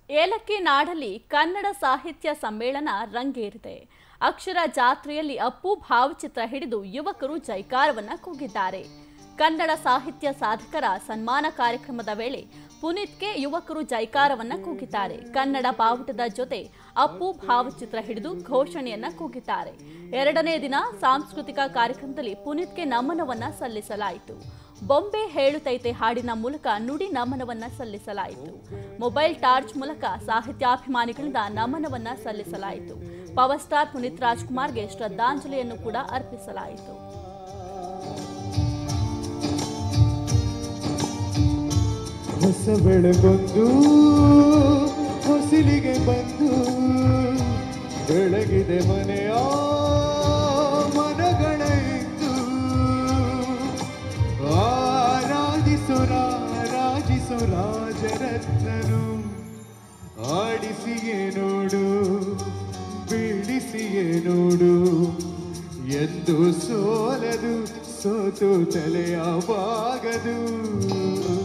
ಏಲಕ್ಕಿ ನಾಡಲ್ಲಿ ಕನ್ನಡ ಸಾಹಿತ್ಯ ಸಮ್ಮೇಳನ ರಂಗೇರಿದೆ ಅಕ್ಷರ ಜಾತ್ರೆಯಲ್ಲಿ ಅಪ್ಪು ಭಾವಚಿತ್ರ ಹಿಡಿದು ಯುವಕರು ಜೈಕಾರವನ್ನ ಕೂಗಿದ್ದಾರೆ ಕನ್ನಡ ಸಾಹಿತ್ಯ ಸಾಧಕರ ಸನ್ಮಾನ ಕಾರ್ಯಕ್ರಮದ ವೇಳೆ ಪುನೀತ್ಗೆ ಯುವಕರು ಜೈಕಾರವನ್ನ ಕೂಗಿದ್ದಾರೆ ಕನ್ನಡ ಬಾವುಟದ ಜೊತೆ ಅಪ್ಪು ಭಾವಚಿತ್ರ ಹಿಡಿದು ಘೋಷಣೆಯನ್ನ ಕೂಗಿದ್ದಾರೆ ಎರಡನೇ ದಿನ ಸಾಂಸ್ಕೃತಿಕ ಕಾರ್ಯಕ್ರಮದಲ್ಲಿ ಪುನೀತ್ಗೆ ನಮನವನ್ನ ಸಲ್ಲಿಸಲಾಯಿತು ಬೊಂಬೆ ಹೇಳುತ್ತೈತೆ ಹಾಡಿನ ಮೂಲಕ ನುಡಿ ನಮನವನ್ನ ಸಲ್ಲಿಸಲಾಯಿತು ಮೊಬೈಲ್ ಟಾರ್ಚ್ ಮೂಲಕ ಸಾಹಿತ್ಯಾಭಿಮಾನಿಗಳಿಂದ ನಮನವನ್ನ ಸಲ್ಲಿಸಲಾಯಿತು ಪವರ್ ಸ್ಟಾರ್ ಪುನೀತ್ ರಾಜ್ಕುಮಾರ್ಗೆ ಶ್ರದ್ಧಾಂಜಲಿಯನ್ನು ಕೂಡ ಅರ್ಪಿಸಲಾಯಿತು ಹೊಸ ಬೆಳಗೊಂದು ಹೊಸಿಲಿಗೆ ಬಂದು ಬೆಳಗಿದೆ ಮನೆಯ ಮನಗಳ ಇದ್ದು ಆರಾಧಿಸೋ ರಾಜಿಸೋ ರಾಜರತ್ನನು ಆಡಿಸಿಯೇ ನೋಡು ಬೀಳಿಸಿಯೇ ನೋಡು ಎಂದು ಸೋಲದು ಸೋತು ತಲೆಯ ಬಾಗದು